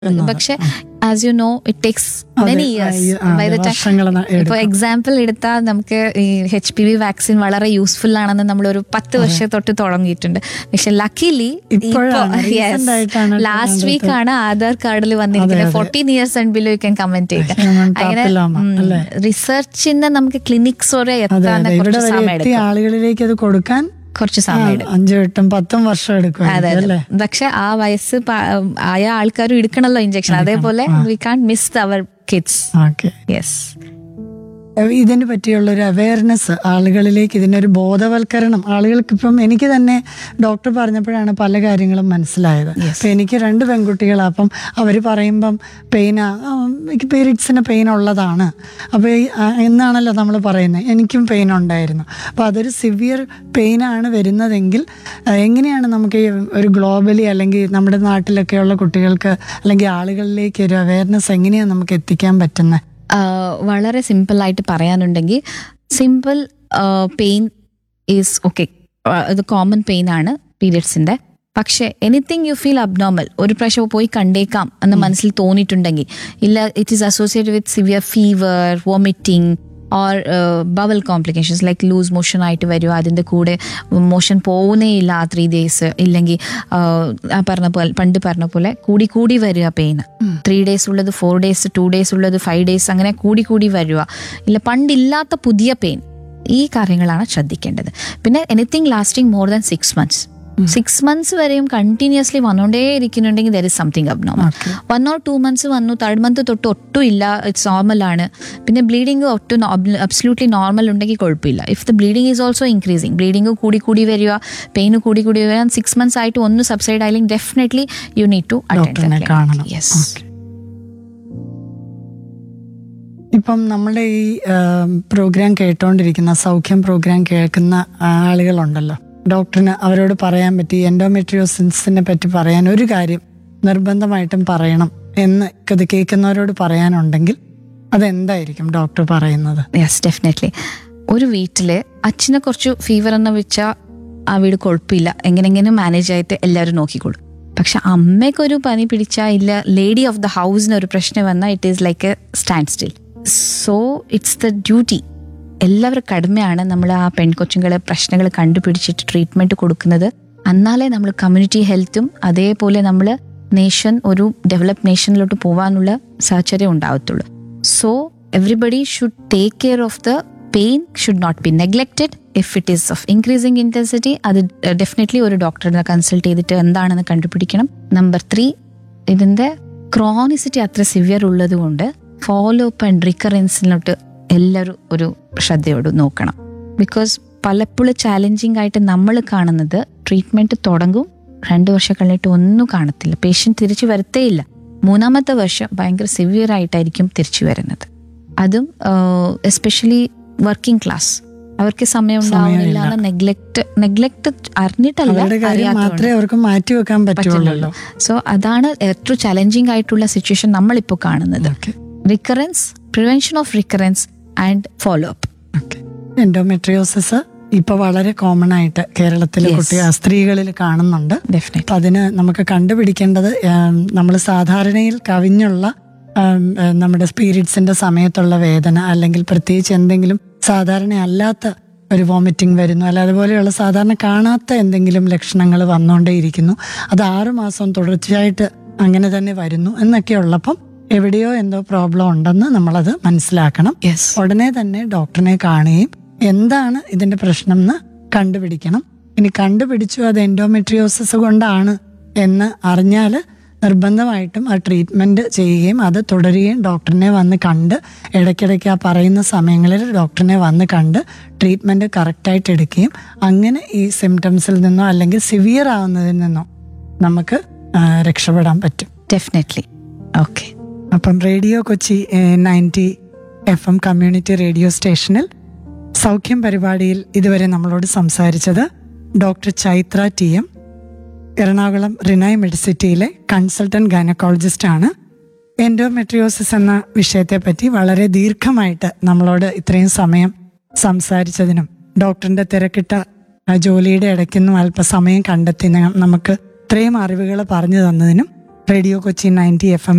പക്ഷെ as you know it takes അതെ, many ah, ഈ- ഇയേഴ്സ് ആ, ബൈ ദ വർഷങ്ങൾ ന- ഇപ്പൊ എടുക്കും. എക്സാമ്പിൾ എടുത്താൽ നമുക്ക് ഈ എച്ച് പി വി വാക്സിൻ വളരെ യൂസ്ഫുൾ ആണെന്ന് നമ്മൾ ഒരു പത്ത് വർഷം തൊട്ട് തുടങ്ങിയിട്ടുണ്ട് പക്ഷെ ലക്കിലി ഇപ്പോഴാണ്, recent ആയിട്ടാണ് ലാസ്റ്റ് കണ്ടത്. വീക്ക് ആണ് ആധാർ കാർഡിൽ വന്നിരിക്കുന്നത് അതെ. Fourteen years and below you can comment Human papilloma, അല്ലേ? റിസർച്ചിന് നമുക്ക് ക്ലിനിക്സ് വരെ അതെ എത്താൻ അതെ ഇവിടെ കുറച്ച് വരെ സമയം എത്തിയ എടുക്കും ആളുകളിലേക്ക് അത് കൊടുക്കാൻ കുറച്ച് ആ, സമയം എടുക്കും അഞ്ചും എട്ടും പത്തും വർഷം എടുക്കും അതെ അല്ലേ അതെ പക്ഷെ ആ വയസ്സ് പ- ആയ ആൾക്കാരും എടുക്കണല്ലോ ഇഞ്ചക്ഷൻ അതേപോലെ we can miss our kids okay yes ഇതിനെ പറ്റിയുള്ള ഒരു അവയർനെസ് ആളുകളിലേക്ക് ഇതിനൊരു ബോധവൽക്കരണം ആളുകൾക്ക് ഇപ്പം എനിക്ക് തന്നെ ഡോക്ടർ പറഞ്ഞപ്പോഴാണ് പല കാര്യങ്ങളും മനസ്സിലായത് അപ്പം എനിക്ക് രണ്ട് പെൺകുട്ടികളാണ് അപ്പം അവർ പറയുമ്പം പെയിനാ എനിക്ക് പീരീഡ്സിന് പെയിൻ ഉള്ളതാണ് അപ്പോൾ എന്നാണല്ലോ നമ്മൾ പറയുന്നത് എനിക്കും പെയിൻ ഉണ്ടായിരുന്നു അപ്പോൾ അതൊരു സിവിയർ പെയിനാണ് വരുന്നതെങ്കിൽ ആ, എങ്ങനെയാണ് നമുക്ക് ഈ ഒരു ഗ്ലോബലി അല്ലെങ്കിൽ നമ്മുടെ നാട്ടിലൊക്കെയുള്ള കുട്ടികൾക്ക് അല്ലെങ്കിൽ ആളുകളിലേക്ക് ഒരു അവയർനെസ് എങ്ങനെയാണ് നമുക്ക് എത്തിക്കാൻ പറ്റുന്നത് ആഹ് വളരെ സിമ്പിൾ ആയിട്ട് പറയാനുണ്ടെങ്കിൽ സിമ്പിൾ പെയിൻ ഈസ് ഓക്കെ ഇത് കോമൺ പെയിൻ ആണ് പീരിയഡ്സിന്റെ പക്ഷെ എനിത്തിങ് യു ഫീൽ അബ്നോർമൽ ഒരു പ്രാവശ്യം പോയി കണ്ടേക്കാം എന്ന് മനസ്സിൽ തോന്നിയിട്ടുണ്ടെങ്കിൽ ഇല്ല it is associated with severe fever vomiting or bowel complications like loose motion ആയിട്ട് വരുമോ അതിൻ്റെ കൂടെ മോഷൻ പോകുന്നേ ഇല്ല ആ ത്രീ ഡേയ്സ് ഇല്ലെങ്കിൽ ആ പറഞ്ഞ പോലെ പണ്ട് പറഞ്ഞ പോലെ കൂടി കൂടി വരിക പെയിൻ ത്രീ ഡേയ്സ് ഉള്ളത് ഫോർ ഡേയ്സ് ടു ഡേയ്സ് ഉള്ളത് ഫൈവ് ഡേയ്സ് അങ്ങനെ കൂടി കൂടി വരിക ഇല്ല പണ്ടില്ലാത്ത പുതിയ പെയിൻ ഈ കാര്യങ്ങളാണ് ശ്രദ്ധിക്കേണ്ടത് പിന്നെ anything lasting more than six months six months വരെയും കണ്ടിന്യൂസ്ലി വന്നുകൊണ്ടേ ഇരിക്കുന്നുണ്ടെങ്കിൽ there is something abnormal Okay. One or two months വന്നു തേർഡ് മന്ത് തൊട്ട് ഒട്ടും ഇല്ല ഇറ്റ്സ് നോർമൽ ആണ് പിന്നെ ബ്ലീഡിങ് ഒട്ടും അബ്സല്യൂട്ട്ലി നോർമൽ ഉണ്ടെങ്കിൽ കുഴപ്പമില്ല if the bleeding is also increasing bleeding കൂടി കൂടി വരിക പെയിൻ കൂടി കൂടി വരിക സിക്സ് മന്ത്സ് ആയിട്ട് ഒന്ന് സബ്സൈഡ് ആയില്ലെങ്കിൽ ഡെഫിനറ്റ്ലി യു നീഡ് ടു ഡോക്ടറിനെ കാണണം യെസ് ഓക്കെ ഇപ്പം നമ്മുടെ ഈ പ്രോഗ്രാം കേട്ടോണ്ടിരിക്കുന്ന സൗഖ്യം പ്രോഗ്രാം കേൾക്കുന്ന ആളുകളുണ്ടല്ലോ ഡോക്ടറിന് അവരോട് പറയാൻ പറ്റി എൻഡോമെട്രിയോസിൻസിനെ പറ്റി പറയാൻ ഒരു കാര്യം നിർബന്ധമായിട്ടും പറയണം എന്ന് ഇത് കേൾക്കുന്നവരോട് പറയാനുണ്ടെങ്കിൽ അതെന്തായിരിക്കും ഡോക്ടർ പറയുന്നത് യെസ് ഡെഫിനറ്റ്ലി ഒരു വീട്ടില് അച്ഛനെ കുറച്ച് ഫീവർ എന്ന് വെച്ചാൽ ആ വീട് കുഴപ്പമില്ല എങ്ങനെങ്കിലും മാനേജ് ആയിട്ട് എല്ലാവരും നോക്കിക്കോളും പക്ഷെ അമ്മയ്ക്കൊരു പനി പിടിച്ചാൽ ഇല്ല ലേഡി ഓഫ് ദ ഹൗസിന് ഒരു പ്രശ്നം വന്നാൽ it is like a standstill so it's the duty എല്ലാവരും കടമയാണ് നമ്മൾ ആ പെൺകൊച്ചുങ്ങളെ പ്രശ്നങ്ങൾ കണ്ടുപിടിച്ചിട്ട് ട്രീറ്റ്മെന്റ് കൊടുക്കുന്നത് എന്നാലേ നമ്മൾ കമ്മ്യൂണിറ്റി ഹെൽത്തും അതേപോലെ നമ്മൾ നേഷൻ ഒരു ഡെവലപ്പ് നേഷനിലോട്ട് പോകാനുള്ള സാഹചര്യം ഉണ്ടാവത്തുള്ളൂ so everybody should take care of the pain should not be neglected if it is of increasing intensity അത് ഡെഫിനറ്റ്ലി ഒരു ഡോക്ടറിനെ കൺസൾട്ട് ചെയ്തിട്ട് എന്താണെന്ന് കണ്ടുപിടിക്കണം നമ്പർ ത്രീ ഇതിന്റെ ക്രോണിസിറ്റി അത്ര സിവിയർ ഉള്ളത് കൊണ്ട് ഫോളോ അപ്പ് ആൻഡ് റിക്കറൻസിലോട്ട് എല്ലാവരും ഒരു ശ്രദ്ധയോട് നോക്കണം ബിക്കോസ് പലപ്പോഴും ചാലഞ്ചിങ് ആയിട്ട് നമ്മൾ കാണുന്നത് ട്രീറ്റ്മെന്റ് തുടങ്ങും രണ്ട് വർഷം കഴിഞ്ഞിട്ട് ഒന്നും കാണത്തില്ല പേഷ്യന്റ് തിരിച്ചു വരത്തേ ഇല്ല മൂന്നാമത്തെ വർഷം ഭയങ്കര സിവിയർ ആയിട്ടായിരിക്കും തിരിച്ചു വരുന്നത് അതും എസ്പെഷ്യലി വർക്കിംഗ് ക്ലാസ് അവർക്ക് സമയം ഉണ്ടാവുന്നില്ല എന്ന് നെഗ്ലക്ട് നെഗ്ലക്ട് അറിഞ്ഞിട്ടല്ല അവരുടെ കാര്യം അറിയാത്തതുകൊണ്ട്. മാത്രമേ അവർക്ക് മാറ്റി വെക്കാൻ പറ്റുള്ളൂ സോ അതാണ് ഏറ്റവും ചലഞ്ചിങ് ആയിട്ടുള്ള സിറ്റുവേഷൻ നമ്മളിപ്പോൾ കാണുന്നത് okay recurrence prevention of recurrence and follow up okay endometriosis ഇപ്പൊ വളരെ കോമൺ ആയിട്ട് കേരളത്തിലെ Yes. കുട്ടികൾ സ്ത്രീകളിൽ കാണുന്നുണ്ട് ഡെഫിനറ്റ്ലി അപ്പൊ അതിന് നമുക്ക് കണ്ടുപിടിക്കേണ്ടത് നമ്മൾ സാധാരണയിൽ കവിഞ്ഞുള്ള ഉം, ഏഹ്, നമ്മുടെ സ്പിരിറ്റ്സിന്റെ സമയത്തുള്ള വേദന അല്ലെങ്കിൽ പ്രത്യേകിച്ച് എന്തെങ്കിലും സാധാരണ അല്ലാത്ത ഒരു വോമിറ്റിംഗ് വരുന്നു അല്ല അതുപോലെയുള്ള സാധാരണ കാണാത്ത എന്തെങ്കിലും ലക്ഷണങ്ങൾ വന്നുകൊണ്ടേയിരിക്കുന്നു അത് ആറു മാസം തുടർച്ചയായിട്ട് അങ്ങനെ തന്നെ വരുന്നു എന്നൊക്കെ ഉള്ളപ്പം എവിടെയോ എന്തോ പ്രോബ്ലം ഉണ്ടെന്ന് നമ്മളത് മനസ്സിലാക്കണം യെസ് ഉടനെ തന്നെ ഡോക്ടറിനെ കാണുകയും എന്താണ് ഇതിന്റെ പ്രശ്നം എന്ന് കണ്ടുപിടിക്കണം ഇനി കണ്ടുപിടിച്ചു അത് എൻഡോമെട്രിയോസിസ് കൊണ്ടാണ് എന്ന് അറിഞ്ഞാൽ നിർബന്ധമായിട്ടും ആ ട്രീറ്റ്മെന്റ് ചെയ്യുകയും അത് തുടരുകയും ഡോക്ടറിനെ വന്ന് കണ്ട് ഇടയ്ക്കിടയ്ക്ക് ആ പറയുന്ന സമയങ്ങളിൽ ഡോക്ടറിനെ വന്ന് കണ്ട് ട്രീറ്റ്മെന്റ് കറക്റ്റായിട്ട് എടുക്കുകയും അങ്ങനെ ഈ സിംറ്റംസിൽ നിന്നോ അല്ലെങ്കിൽ സിവിയർ ആവുന്നതിൽ നിന്നോ നമുക്ക് ആ, രക്ഷപ്പെടാൻ പറ്റും ഡെഫിനറ്റ്ലി ഓക്കെ അപ്പം radio Kochi ninety F M community radio സ്റ്റേഷനിൽ സൗഖ്യം പരിപാടിയിൽ ഇതുവരെ നമ്മളോട് സംസാരിച്ചത് doctor Chaitra T M Ernakulam Renai മെഡിസിറ്റിയിലെ കൺസൾട്ടന്റ് ഗൈനക്കോളജിസ്റ്റ് ആണ് എൻഡോമെട്രിയോസിസ് എന്ന വിഷയത്തെപ്പറ്റി വളരെ ദീർഘമായിട്ട് നമ്മളോട് ഇത്രയും സമയം സംസാരിച്ചതിനും ഡോക്ടറിന്റെ തിരക്കിട്ട ആ, ജോലിയുടെ ഇടയ്ക്കൊന്നും അല്പസമയം കണ്ടെത്തി ന- നമുക്ക് ഇത്രയും അറിവുകൾ പറഞ്ഞു തന്നതിനും radio Kochi ninety F M